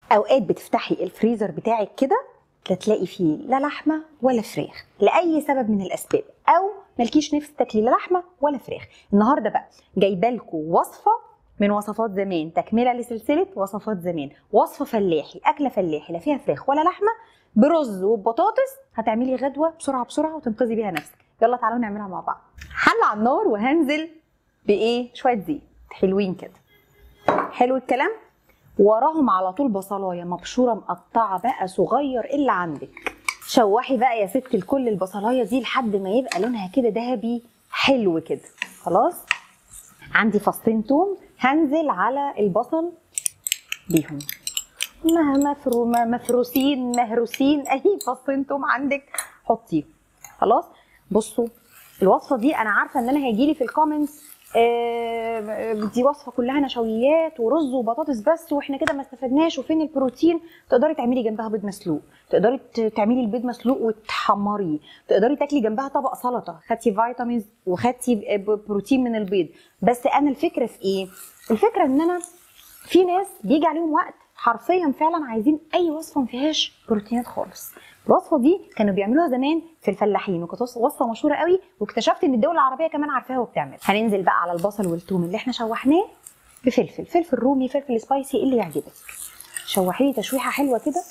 اوقات بتفتحي الفريزر بتاعك كده لا تلاقي فيه لا لحمه ولا فراخ لاي سبب من الاسباب او مالكيش نفس تاكلي لا لحمه ولا فراخ النهارده بقى جايبه لكم وصفه من وصفات زمان تكمله لسلسله وصفات زمان وصفه فلاحي اكله فلاحي لا فيها فراخ ولا لحمه برز وبطاطس هتعملي غدوه بسرعه بسرعه وتنقذي بيها نفسك يلا تعالوا نعملها مع بعض حل على النار وهنزل بايه شويه زيت حلوين كده حلو الكلام وراهم على طول بصلايه مبشوره مقطعه بقى صغير اللي عندك شوحي بقى يا ست الكل البصلايه دي لحد ما يبقى لونها كده ذهبي حلو كده خلاص عندي فصين توم هنزل على البصل بيهم ما مفرو ما مفروسين مهروسين اي فصين توم عندك حطيه خلاص بصوا الوصفه دي انا عارفه ان انا هيجيلي في الكومنتس آه، دي وصفه كلها نشويات ورز وبطاطس بس واحنا كده ما استفدناش وفين البروتين تقدري تعملي جنبها بيض مسلوق تقدري ت- تعملي البيض مسلوق وتحمريه تقدري تاكلي جنبها طبق سلطه خدتي فيتامينز وخدتي ب- ب- بروتين من البيض بس انا الفكره في ايه الفكره ان انا في ناس بيجي عليهم وقت حرفيا فعلا عايزين اي وصفه ما فيهاش بروتينات خالص الوصفه دي كانوا بيعملوها زمان في الفلاحين وكانت وص- وصفه مشهوره قوي واكتشفت ان الدول العربيه كمان عارفاها وبتعملها هننزل بقى على البصل والثوم اللي احنا شوحناه بفلفل فلفل رومي فلفل سبايسي اللي يعجبك شوحي لي تشويحه حلوه كده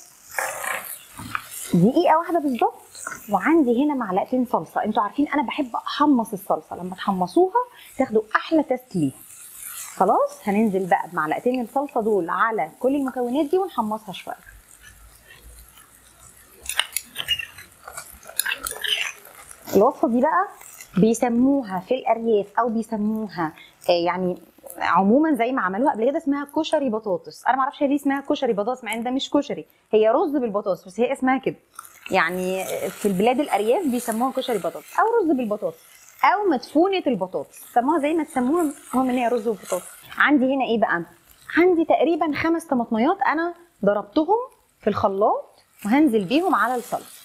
دقيقه واحده بالظبط وعندي هنا معلقتين صلصه انتوا عارفين انا بحب احمص الصلصه لما تحمصوها تاخدوا احلى تيست ليها خلاص هننزل بقى بمعلقتين الصلصه دول على كل المكونات دي ونحمصها شويه الوصفه دي بقى بيسموها في الارياف او بيسموها آه، يعني عموما زي ما عملوها قبل كده اسمها كشري بطاطس انا ما اعرفش هي ليه اسمها كشري بطاطس مع ان ده مش كشري هي رز بالبطاطس بس هي اسمها كده يعني في البلاد الارياف بيسموها كشري بطاطس او رز بالبطاطس او مدفونه البطاطس سموها زي ما تسموها المهم ان هي رز وبطاطس عندي هنا ايه بقى عندي تقريبا خمس طماطميات انا ضربتهم في الخلاط وهنزل بيهم على الصلصه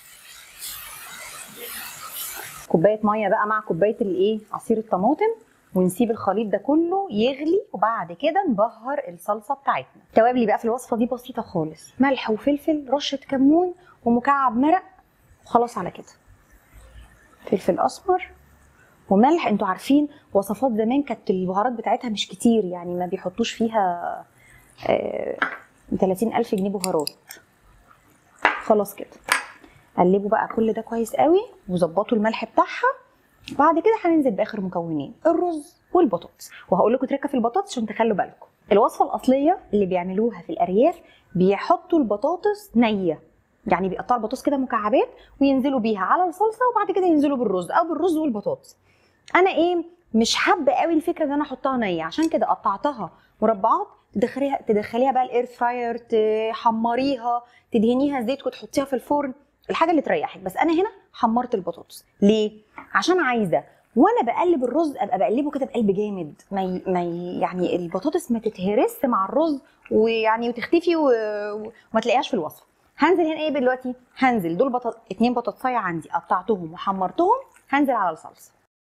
كوبايه ميه بقى مع كوبايه الايه عصير الطماطم ونسيب الخليط ده كله يغلي وبعد كده نبهر الصلصه بتاعتنا توابلي بقى في الوصفه دي بسيطه خالص ملح وفلفل رشه كمون ومكعب مرق وخلاص على كده فلفل اسمر وملح انتوا عارفين وصفات زمان كانت البهارات بتاعتها مش كتير يعني ما بيحطوش فيها آه 30 ألف جنيه بهارات خلاص كده قلبوا بقى كل ده كويس قوي وظبطوا الملح بتاعها بعد كده هننزل باخر مكونين الرز والبطاطس وهقول لكم تركه في البطاطس عشان تخلوا بالكم الوصفه الاصليه اللي بيعملوها في الارياف بيحطوا البطاطس نيه يعني بيقطعوا البطاطس كده مكعبات وينزلوا بيها على الصلصه وبعد كده ينزلوا بالرز او بالرز والبطاطس انا ايه مش حابه قوي الفكره ان انا احطها نيه عشان كده قطعتها مربعات تدخليها تدخليها بقى الاير فراير تحمريها تدهنيها زيت وتحطيها في الفرن الحاجه اللي تريحك بس انا هنا حمرت البطاطس ليه عشان عايزه وانا بقلب الرز ابقى بقلبه كده بقلب جامد ما ي... ما ي... يعني البطاطس ما تتهرس مع الرز ويعني وتختفي و... وما تلاقيهاش في الوصفه هنزل هنا ايه دلوقتي هنزل دول بطاط... اتنين بطاطسايه عندي قطعتهم وحمرتهم هنزل على الصلصه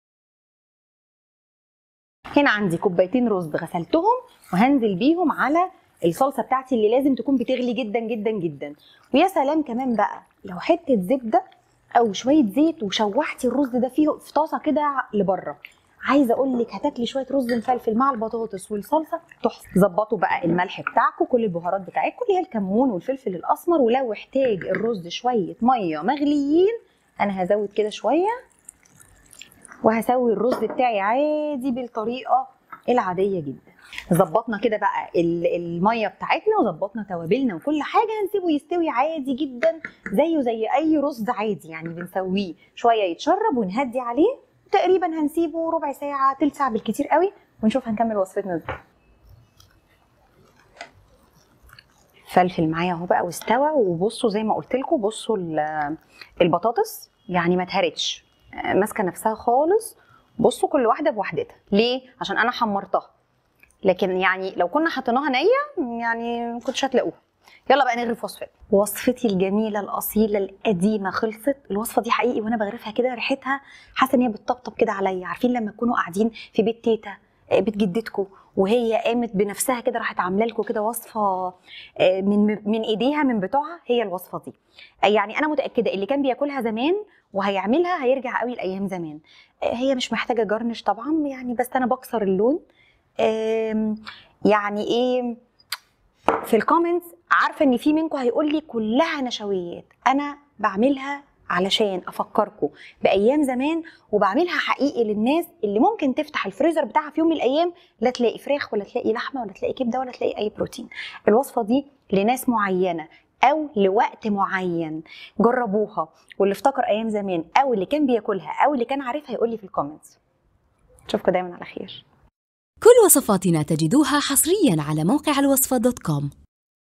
هنا عندي كوبايتين رز غسلتهم وهنزل بيهم على الصلصه بتاعتي اللي لازم تكون بتغلي جدا جدا جدا ويا سلام كمان بقى لو حته زبده او شويه زيت وشوحتي الرز ده فيه في طاسه كده لبره عايزه اقول لك هتاكلي شويه رز مفلفل مع البطاطس والصلصه تحفه ظبطوا بقى الملح بتاعكم كل البهارات بتاعتكم اللي هي الكمون والفلفل الاسمر ولو احتاج الرز شويه ميه مغليين انا هزود كده شويه وهسوي الرز بتاعي عادي بالطريقه العاديه جدا ظبطنا كده بقى ال- الميه بتاعتنا وظبطنا توابلنا وكل حاجه هنسيبه يستوي عادي جدا زيه زي اي رز عادي يعني بنسويه شويه يتشرب ونهدي عليه تقريبا هنسيبه ربع ساعه تلت ساعه بالكتير قوي ونشوف هنكمل وصفتنا ازاي فلفل معايا اهو بقى واستوى وبصوا زي ما قلت لكم بصوا ال- البطاطس يعني ما اتهرتش آه، ماسكه نفسها خالص بصوا كل واحده بوحدتها ليه عشان انا حمرتها لكن يعني لو كنا حطيناها نيه يعني ما كنتش هتلاقوها يلا بقى نغرف وصفتنا وصفتي الجميله الاصيله القديمه خلصت الوصفه دي حقيقي وانا بغرفها كده ريحتها حاسه ان هي بتطبطب كده عليا عارفين لما تكونوا قاعدين في بيت تيتا آه، بيت جدتكم وهي قامت بنفسها كده راحت عامله لكم كده وصفه آه، من من ايديها من بتوعها هي الوصفه دي آه، يعني انا متاكده اللي كان بياكلها زمان وهيعملها هيرجع قوي لايام زمان آه، هي مش محتاجه جرنش طبعا يعني بس انا بكسر اللون آم، يعني ايه في الكومنتس عارفه ان في منكم هيقول لي كلها نشويات انا بعملها علشان افكركم بايام زمان وبعملها حقيقي للناس اللي ممكن تفتح الفريزر بتاعها في يوم من الايام لا تلاقي فراخ ولا تلاقي لحمه ولا تلاقي كبده ولا تلاقي اي بروتين الوصفه دي لناس معينه او لوقت معين جربوها واللي افتكر ايام زمان او اللي كان بياكلها او اللي كان عارفها يقول لي في الكومنتس اشوفكم دايما على خير كل وصفاتنا تجدوها حصريا على موقع الوصفة دوت كوم